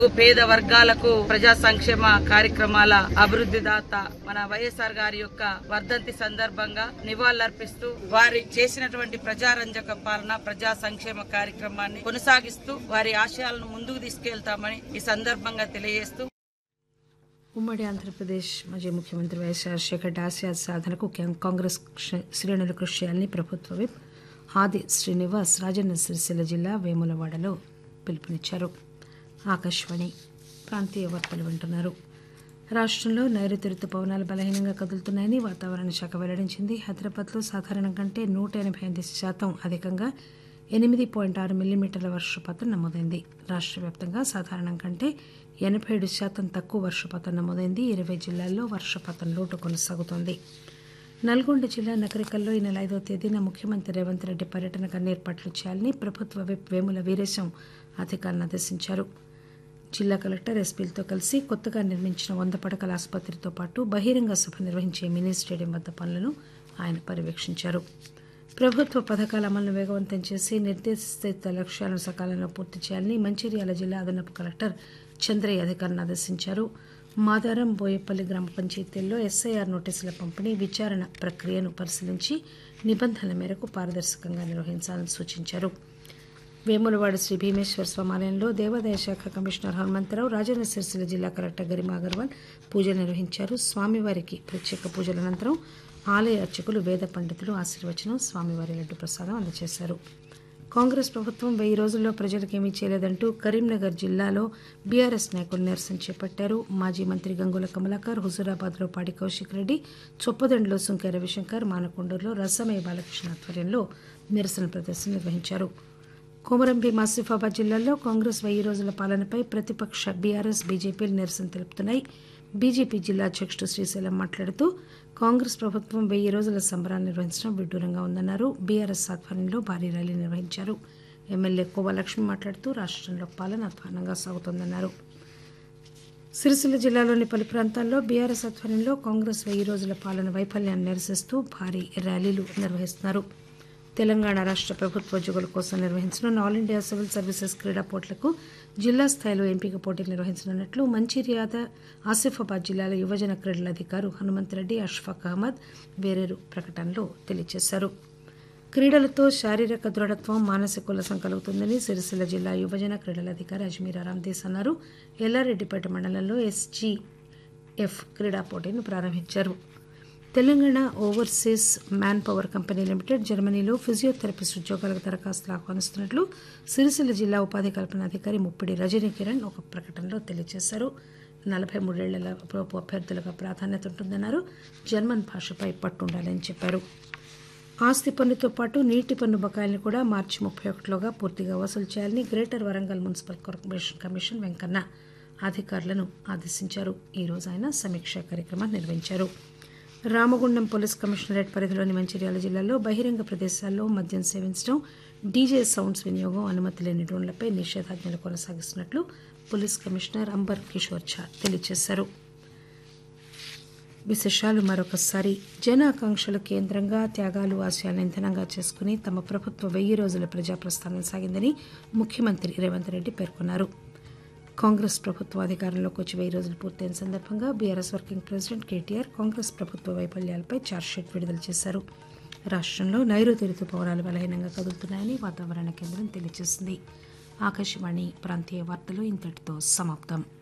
పేద వర్గాలకు ప్రజా సంక్షేమ కార్యక్రమాల అభివృద్ధి దాత మన వైఎస్ఆర్ గారి యొక్క వర్ధంతి సందర్భంగా నివాళులర్పిస్తూ వారి చేసినటువంటి ప్రజారంజక పాలన ప్రజా సంక్షేమ కార్యక్రమాన్ని కొనసాగిస్తూ వారి ఆశయాలను ముందుకు తీసుకెళ్తామని ఈ సందర్భంగా తెలియజేస్తూ ఉమ్మడి ఆంధ్రప్రదేశ్ మాజీ ముఖ్యమంత్రి వైఎస్ రాజశేఖర్ ఆశయాల సాధనకు కా- కాంగ్రెస్ క్ష- శ్రేణులు కృషి చేయాలని ప్రభుత్వ విప్ ఆది శ్రీనివాస్ రాజన్న సిరిసిల్ల జిల్లా వేములవాడలో పిలుపునిచ్చారు ఆకాశవాణి ప్రాంతీయ వార్తలు వింటున్నారు రాష్ట్రంలో నైరుతి రుతుపవనాలు బలహీనంగా కదులుతున్నాయని వాతావరణ శాఖ వెల్లడించింది హైదరాబాద్లో సాధారణం కంటే నూట ఎనభై ఎనిమిది శాతం అధికంగా ఎనిమిది పాయింట్ ఆరు మిల్లీమీటర్ల వర్షపాతం నమోదైంది రాష్ట్ర వ్యాప్తంగా సాధారణం కంటే ఎనభై ఏడు శాతం తక్కువ వర్షపాతం నమోదైంది ఇరవై జిల్లాల్లో వర్షపాతం లోటు కొనసాగుతోంది నల్గొండ జిల్లా నగరికల్లో ఈ నెల ఐదో తేదీన ముఖ్యమంత్రి రేవంత్ రెడ్డి పర్యటనకు ఏర్పాట్లు చేయాలని ప్రభుత్వ విప్ వేముల వీరేశం అధికారులను ఆదేశించారు జిల్లా కలెక్టర్ ఎస్పీలతో కలిసి కొత్తగా నిర్మించిన వంద పడకల ఆసుపత్రితో పాటు బహిరంగ సభ నిర్వహించే మినీ స్టేడియం వద్ద పనులను ఆయన పర్యవేక్షించారు ప్రభుత్వ పథకాల అమలును వేగవంతం చేసి నిర్దేశిత లక్ష్యాలను సకాలంలో పూర్తి చేయాలని మంచిర్యాల జిల్లా అదనపు కలెక్టర్ చంద్రయ్య అధికారులను ఆదేశించారు మాదారం బోయపల్లి గ్రామ పంచాయతీల్లో ఎస్ఐఆర్ నోటీసుల పంపిణీ విచారణ ప్రక్రియను పరిశీలించి నిబంధనల మేరకు పారదర్శకంగా నిర్వహించాలని సూచించారు వేములవాడ శ్రీ భీమేశ్వర స్వామాలయంలో దేవాదాయ శాఖ కమిషనర్ హనుమంతరావు రాజన్న సిరిసిల్ల జిల్లా కలెక్టర్ గరిమా అగర్వాల్ పూజలు నిర్వహించారు స్వామివారికి ప్రత్యేక పూజల అనంతరం ఆలయ అర్చకులు వేద పండితులు ఆశీర్వచనం స్వామివారి లడ్డు ప్రసాదం అందజేశారు కాంగ్రెస్ ప్రభుత్వం వెయ్యి రోజుల్లో ప్రజలకు ఏమీ చేయలేదంటూ కరీంనగర్ జిల్లాలో బీఆర్ఎస్ నాయకులు నిరసన చేపట్టారు మాజీ మంత్రి గంగుల కమలాకర్ హుజూరాబాద్లో పాడి కౌశిక్ రెడ్డి చొప్పదండిలో సుంకె రవిశంకర్ మానకొండూరులో రసమయ్య బాలకృష్ణ ఆధ్వర్యంలో నిరసన ప్రదర్శన నిర్వహించారు కొమరం భీం ఆసిఫాబాద్ జిల్లాలో కాంగ్రెస్ వెయ్యి రోజుల పాలనపై ప్రతిపక్ష బీఆర్ఎస్ బీజేపీలు నిరసన తెలుపుతున్నాయి బీజేపీ జిల్లా అధ్యక్షుడు శ్రీశైలం మాట్లాడుతూ కాంగ్రెస్ ప్రభుత్వం వెయ్యి రోజుల సంబరాలు నిర్వహించడం విడ్డూరంగా ఉందన్నారు బీఆర్ఎస్ ఆధ్వర్యంలో భారీ ర్యాలీ నిర్వహించారు ఎమ్మెల్యే కోవలక్ష్మి మాట్లాడుతూ రాష్ట్రంలో పాలన అధ్వానంగా సాగుతోందన్నారు సిరిసిల్ల జిల్లాలోని పలు ప్రాంతాల్లో బీఆర్ఎస్ ఆధ్వర్యంలో కాంగ్రెస్ వెయ్యి రోజుల పాలన వైఫల్యాన్ని నిరసిస్తూ భారీ ర్యాలీలు నిర్వహిస్తున్నారు తెలంగాణ రాష్ట్ర ప్రభుత్వ ఉద్యోగుల కోసం నిర్వహించనున్న ఆల్ ఇండియా సివిల్ సర్వీసెస్ క్రీడా పోటీలకు జిల్లా స్థాయిలో ఎంపిక పోటీలు నిర్వహించనున్నట్లు మంచిర్యాద ఆసిఫాబాద్ జిల్లాల యువజన క్రీడల అధికారు హనుమంతరెడ్డి అష్ఫాక్ అహ్మద్ వేరేరు ప్రకటనలో తెలియజేశారు క్రీడలతో శారీరక దృఢత్వం మానసిక ఉల్లాసం కలుగుతుందని సిరిసిల్ల జిల్లా యువజన క్రీడల అధికారి అజ్మీర్ అరామ్దేస్ అన్నారు ఎల్లారెడ్డిపేట మండలంలో ఎస్జీఎఫ్ క్రీడా పోటీని ప్రారంభించారు Telangana overseas man power company limited జర్మనీలో ఫిజియోథెరపిస్ట్ ఉద్యోగాలకు దరఖాస్తులు ఆహ్వానిస్తున్నట్లు సిరిసిల్ల జిల్లా ఉపాధి కల్పన అధికారి ముప్పిడి రజనీ కిరణ్ ఒక ప్రకటనలో తెలియజేశారు నలభై మూడేళ్ల లోపు అభ్యర్థులకు ప్రాధాన్యత ఉంటుందన్నారు జర్మన్ భాషపై పట్టుండాలని చెప్పారు ఆస్తి పన్నుతో పాటు నీటి పన్ను బకాయిలను కూడా మార్చి ముప్పై ఒకటిలోగా పూర్తిగా వసూలు చేయాలని greater Warangal municipal corporation commission Venkanna అధికారులను ఆదేశించారు ఈ రోజు ఆయన సమీక్షా కార్యక్రమాన్ని నిర్వహించారు రామగుండం పోలీస్ కమిషనరేట్ పరిధిలోని మంచిర్యాల జిల్లాలో బహిరంగ ప్రదేశాల్లో మద్యం సేవించడం డీజే సౌండ్స్ వినియోగం అనుమతి లేని డ్రోన్లపై నిషేధాజ్ఞలు కొనసాగిస్తున్నట్లు పోలీస్ కమిషనర్ అంబర్ కిషోర్ ఝా తెలియజేశారు విశేషాలు మరొకసారి జన ఆకాంక్షల కేంద్రంగా త్యాగాలు ఆశయాలను ఇంధనంగా చేసుకుని తమ ప్రభుత్వ వెయ్యి రోజుల ప్రజాప్రస్థానం సాగిందని ముఖ్యమంత్రి రేవంత్ రెడ్డి పేర్కొన్నారు కాంగ్రెస్ ప్రభుత్వ అధికారంలోకి వచ్చి వెయ్యి రోజులు పూర్తయిన సందర్భంగా BRS working president KTR Congress ప్రభుత్వ వైఫల్యాలపై ఛార్జ్షీట్ విడుదల చేశారు రాష్ట్రంలో నైరుతి రుతుపవనాలు బలహీనంగా కదులుతున్నాయని వాతావరణ కేంద్రం తెలియజేసింది ఆకాశవాణి ప్రాంతీయ వార్తలు ఇంతటితో సమాప్తం